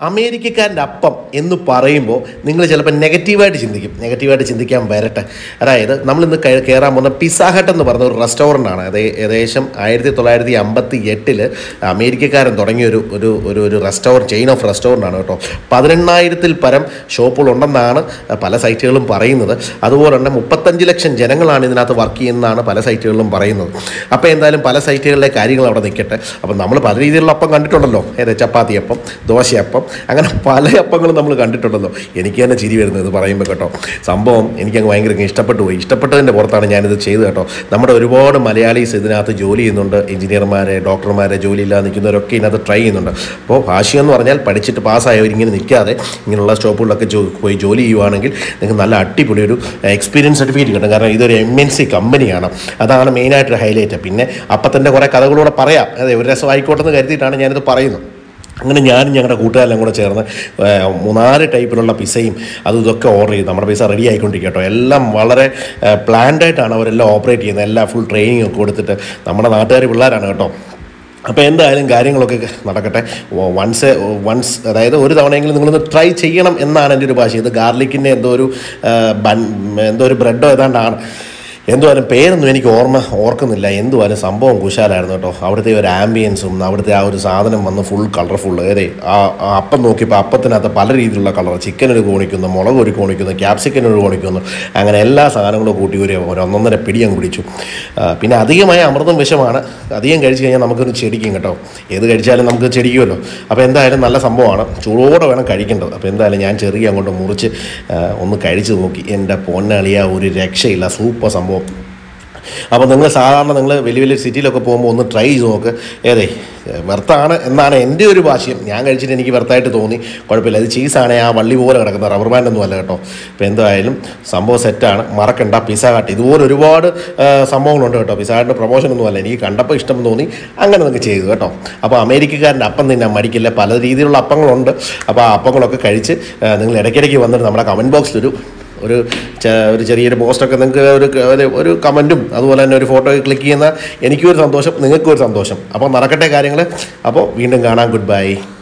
അമേരിക്കക്കാരൻ്റെ അപ്പം എന്ന് പറയുമ്പോൾ നിങ്ങൾ ചിലപ്പോൾ നെഗറ്റീവായിട്ട് ചിന്തിക്കും നെഗറ്റീവായിട്ട് ചിന്തിക്കാൻ വരട്ടെ അതായത് നമ്മളിന്ന് കയ- കയറാൻ പോകുന്ന പിസാഹട്ട് എന്ന് പറഞ്ഞ ഒരു റെസ്റ്റോറൻ്റ് ആണ് അത് ഏകദേശം ആയിരത്തി തൊള്ളായിരത്തി അമ്പത്തി എട്ടിൽ അമേരിക്കക്കാരൻ തുടങ്ങിയ ഒരു ഒരു ഒരു ഒരു റെസ്റ്റോറൻറ്റ് ചെയിൻ ഓഫ് റെസ്റ്റോറൻ്റ് ആണ് കേട്ടോ പതിനെണ്ണായിരത്തിൽ പരം ഷോപ്പുകളുണ്ടെന്നാണ് പല സൈറ്റുകളും പറയുന്നത് അതുപോലെ തന്നെ മുപ്പത്തഞ്ച് ലക്ഷം ജനങ്ങളാണ് ഇതിനകത്ത് വർക്ക് ചെയ്യുന്നതാണ് പല സൈറ്റുകളിലും പറയുന്നത് അപ്പോൾ എന്തായാലും പല സൈറ്റുകളിലെ കാര്യങ്ങൾ അവിടെ നിൽക്കട്ടെ അപ്പം നമ്മൾ പല രീതിയിലുള്ള അപ്പം കണ്ടിട്ടുണ്ടല്ലോ ഏത് ചപ്പാത്തി അപ്പം ദോശയപ്പം അങ്ങനെ പല അപ്പങ്ങളും നമ്മൾ കണ്ടിട്ടുണ്ടല്ലോ എനിക്ക് തന്നെ ചിരി വരുന്നത് ഇത് പറയുമ്പോൾ കേട്ടോ സംഭവം എനിക്കങ്ങ് ഭയങ്കര അങ്ങ് ഇഷ്ടപ്പെട്ടു പോയി ഇഷ്ടപ്പെട്ടതിൻ്റെ പുറത്താണ് ഞാനിത് ചെയ്തത് കേട്ടോ നമ്മുടെ ഒരുപാട് മലയാളീസ് ഇതിനകത്ത് ജോലി ചെയ്യുന്നുണ്ട് എഞ്ചിനീയർമാരെ ഡോക്ടർമാരെ ജോലിയില്ലാതെ നിൽക്കുന്നവരൊക്കെ ഇതിനകത്ത് ട്രൈ ചെയ്യുന്നുണ്ട് അപ്പോൾ ഭാഷ എന്ന് പറഞ്ഞാൽ പഠിച്ചിട്ട് പാസ്സായവർ ഇങ്ങനെ നിൽക്കാതെ ഇങ്ങനെയുള്ള സ്റ്റോപ്പുകളിലൊക്കെ ജോ പോയി ജോലി ചെയ്യുവാണെങ്കിൽ നിങ്ങൾക്ക് നല്ല അടിപൊളി ഒരു എക്സ്പീരിയൻസ് സർട്ടിഫിക്കറ്റ് കിട്ടും കാരണം ഇതൊരു എം എൻ സി കമ്പനിയാണ് അതാണ് മെയിനായിട്ട് ഹൈലൈറ്റ് പിന്നെ അപ്പത്തിൻ്റെ കുറേ കഥകളൂടെ പറയാം അതെ ഒരു രസം ആയിക്കോട്ടെ എന്ന് കരുതിയിട്ടാണ് ഞാനിത് പറയുന്നത് അങ്ങനെ ഞാനും ഞങ്ങളുടെ കൂട്ടുകാരെല്ലാം കൂടെ ചേർന്ന് ഏർ, മൂന്നാല് ടൈപ്പിലുള്ള പിസയും അതും ഇതൊക്കെ ഓർഡർ ചെയ്തു നമ്മുടെ പിസ റെഡി ആയിക്കൊണ്ടിരിക്കും കേട്ടോ എല്ലാം വളരെ പ്ലാൻഡ് ആയിട്ടാണ് അവരെല്ലാം ഓപ്പറേറ്റ് ചെയ്യുന്നത് എല്ലാം ഫുൾ ട്രെയിനിങ് ഒക്കെ കൊടുത്തിട്ട് നമ്മുടെ നാട്ടുകാർ പിള്ളേരാണ് കേട്ടോ അപ്പോൾ എന്തായാലും കാര്യങ്ങളൊക്കെ നടക്കട്ടെ വൺസ് വൺസ് അതായത് ഒരു തവണയെങ്കിലും നിങ്ങളൊന്ന് ട്രൈ ചെയ്യണം എന്നാണ് എൻ്റെ ഒരു ഭാഷ ഇത് ഗാർലിക്കിൻ്റെ എന്തോ ഒരു ആ, ബൺ എന്തോ ഒരു ബ്രെഡോ ഏതാണ്ടാണ് എന്തുവാലും പേരൊന്നും എനിക്ക് ഓർമ്മ ഓർക്കുന്നില്ല എന്തുവാലും സംഭവം കുശാലായിരുന്നു കേട്ടോ അവിടുത്തെ ഒരു ആംബിയൻസും അവിടുത്തെ ആ ഒരു സാധനം വന്ന് ഫുൾ കളർഫുൾ ഏതേ ആ ആ അപ്പം നോക്കിയപ്പോൾ അപ്പത്തിനകത്ത് പല രീതിയിലുള്ള കളർ ചിക്കൻ ഒരു കോണിക്കുന്നു മുളക് ഒരു കോണിക്കുന്നു ക്യാപ്സിക്കൻ ഒരു കോണിക്കുന്നു അങ്ങനെ എല്ലാ സാധനങ്ങളും കൂട്ടി ഒരു ഒരു ഒന്നൊന്നര പിടിയും കുടിച്ചു ആ, പിന്നെ അധികമായ അമൃതം വിഷമാണ് അധികം കഴിച്ചു കഴിഞ്ഞാൽ നമുക്കൊരു ചെടിക്കും കേട്ടോ ഏത് കഴിച്ചാലും നമുക്ക് ചെടിക്കുമല്ലോ അപ്പോൾ എന്തായാലും നല്ല സംഭവമാണ് ചൂടോടെ വേണം കഴിക്കേണ്ടത് അപ്പോൾ എന്തായാലും ഞാൻ ചെറിയ അങ്ങോട്ട് മുറിച്ച് ആ, ഒന്ന് കഴിച്ച് നോക്കി എൻ്റെ പൊന്നളിയ ഒരു രക്ഷയില്ല സൂപ്പർ സംഭവം അപ്പോൾ നിങ്ങൾ സാധാരണ നിങ്ങൾ വലിയ വലിയ സിറ്റിയിലൊക്കെ പോകുമ്പോൾ ഒന്ന് ട്രൈ ചെയ്ത് നോക്ക് ഏതേ വെർത്താണ് എന്നാണ് എൻ്റെ ഒരു ഭാഷ്യം ഞാൻ കഴിച്ചിട്ട് എനിക്ക് വെർത്തായിട്ട് തോന്നി കുഴപ്പമില്ല ഇത് ചീസാണ് ആ വള്ളി പോലെ കിടക്കുന്ന റബ്ബർ ബാൻഡൊന്നും അല്ല കേട്ടോ അപ്പോൾ എന്തായാലും സംഭവം സെറ്റാണ് മറക്കണ്ട പിസ കാട്ട് ഇതുപോലെ ഒരുപാട് ആ, സംഭവങ്ങളുണ്ട് കേട്ടോ പിസ കാട്ടിൻ്റെ പ്രൊമോഷനൊന്നും അല്ല എനിക്ക് കണ്ടപ്പോൾ ഇഷ്ടം തോന്നി അങ്ങനെ നിങ്ങൾക്ക് ചെയ്തു കേട്ടോ അപ്പോൾ അമേരിക്കക്കാരൻ്റെ അപ്പം തിന്നാൻ മടിക്കില്ല പല രീതിയിലുള്ള അപ്പങ്ങളുണ്ട് അപ്പോൾ ആ അപ്പങ്ങളൊക്കെ കഴിച്ച് ആ, നിങ്ങൾ ഇടയ്ക്കിടയ്ക്ക് വന്നിട്ട് നമ്മുടെ കമൻറ്റ് ബോക്സിൽ ഒരു ഒരു ചെ- ഒരു ചെറിയൊരു പോസ്റ്റൊക്കെ നിങ്ങൾക്ക് ഒരു ഒരു ഒരു കമൻറ്റും അതുപോലെ തന്നെ ഒരു ഫോട്ടോ ക്ലിക്ക് ചെയ്യുന്ന എനിക്കും ഒരു സന്തോഷം നിങ്ങൾക്കും ഒരു സന്തോഷം അപ്പോൾ നടക്കട്ടെ കാര്യങ്ങൾ അപ്പോൾ വീണ്ടും കാണാം ഗുഡ് ബൈ